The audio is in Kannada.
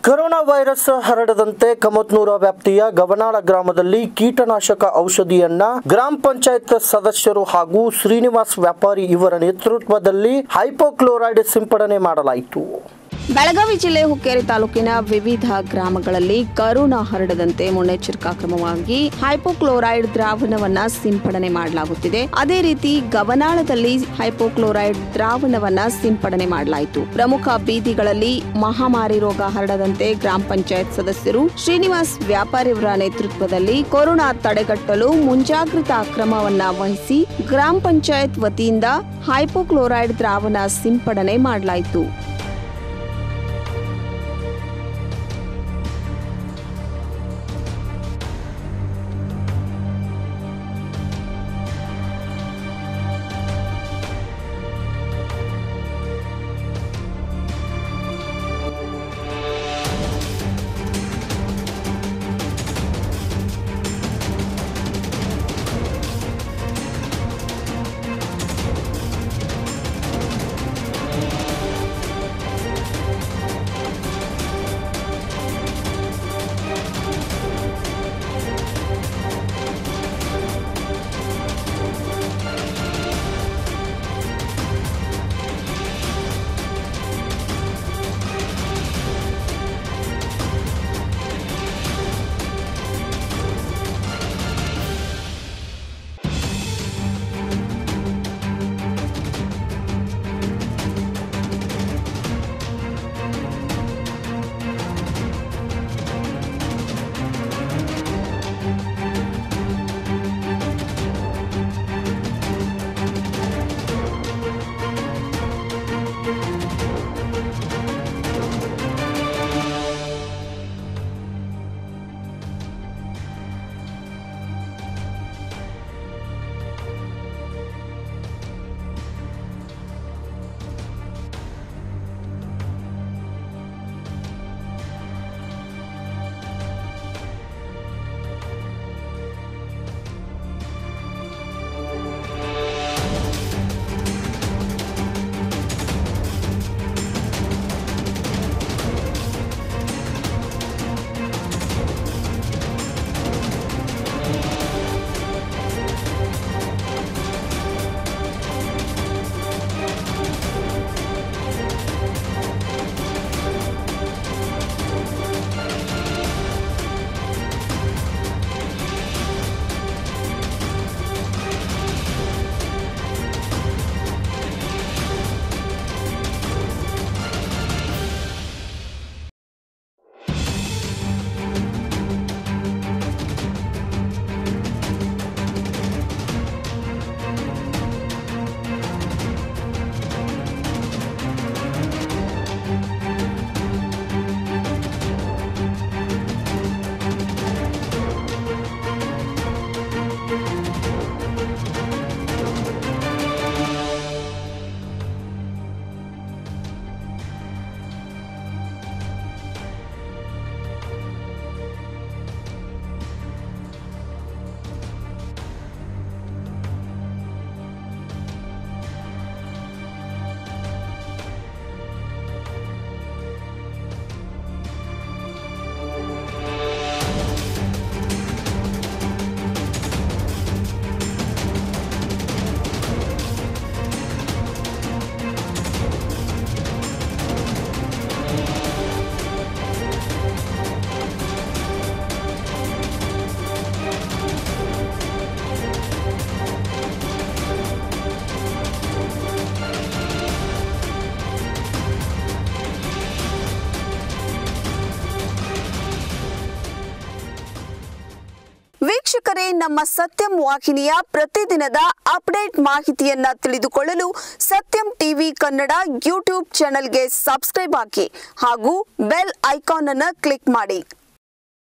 ಕೊರೋನಾ ವೈರಸ್ ಹರಡದಂತೆ ಕಮತ್ನೂರ ವ್ಯಾಪ್ತಿಯ ಗವನಾಳ ಗ್ರಾಮದಲ್ಲಿ ಕೀಟನಾಶಕ ಔಷಧಿಯನ್ನ ಗ್ರಾಮ ಪಂಚಾಯತ್ ಸದಸ್ಯರು ಹಾಗೂ ಶ್ರೀನಿವಾಸ್ ವ್ಯಾಪಾರಿ ಇವರ ನೇತೃತ್ವದಲ್ಲಿ ಹೈಪೋಕ್ಲೋರೈಡ್ ಸಿಂಪಡಣೆ ಮಾಡಲಾಯಿತು ಬೆಳಗಾವಿ ಜಿಲ್ಲೆ ಹುಕ್ಕೇರಿ ತಾಲೂಕಿನ ವಿವಿಧ ಗ್ರಾಮಗಳಲ್ಲಿ ಕರೋನಾ ಹರಡದಂತೆ ಮುನ್ನೆಚ್ಚರಿಕಾ ಕ್ರಮವಾಗಿ ಹೈಪೋಕ್ಲೋರೈಡ್ ದ್ರಾವಣವನ್ನ ಸಿಂಪಡಣೆ ಮಾಡಲಾಗುತ್ತಿದೆ ಅದೇ ರೀತಿ ಗವನಾಳದಲ್ಲಿ ಹೈಪೋಕ್ಲೋರೈಡ್ ದ್ರಾವಣವನ್ನ ಸಿಂಪಡಣೆ ಮಾಡಲಾಯಿತು ಪ್ರಮುಖ ಬೀದಿಗಳಲ್ಲಿ ಮಹಾಮಾರಿ ರೋಗ ಹರಡದಂತೆ ಗ್ರಾಮ ಪಂಚಾಯತ್ ಸದಸ್ಯರು ಶ್ರೀನಿವಾಸ್ ವ್ಯಾಪಾರಿಯವರ ನೇತೃತ್ವದಲ್ಲಿ ಕೊರೋನಾ ತಡೆಗಟ್ಟಲು ಮುಂಜಾಗ್ರತಾ ಕ್ರಮವನ್ನ ವಹಿಸಿ ಗ್ರಾಮ ಪಂಚಾಯತ್ ವತಿಯಿಂದ ಹೈಪೋಕ್ಲೋರೈಡ್ ದ್ರಾವಣ ಸಿಂಪಡಣೆ ಮಾಡಲಾಯಿತು ವೀಕ್ಷಕರೇ ನಮ್ಮ ಸತ್ಯಂ ವಾಹಿನಿಯ ಪ್ರತಿದಿನದ ಅಪ್ಡೇಟ್ ಮಾಹಿತಿಯನ್ನ ತಿಳಿದುಕೊಳ್ಳಲು ಸತ್ಯಂ ಟಿವಿ ಕನ್ನಡ ಯೂಟ್ಯೂಬ್ ಚಾನೆಲ್ಗೆ ಸಬ್ಸ್ಕ್ರೈಬ್ ಹಾಕಿ ಹಾಗೂ ಬೆಲ್ ಐಕಾನ್ ಅನ್ನು ಕ್ಲಿಕ್ ಮಾಡಿ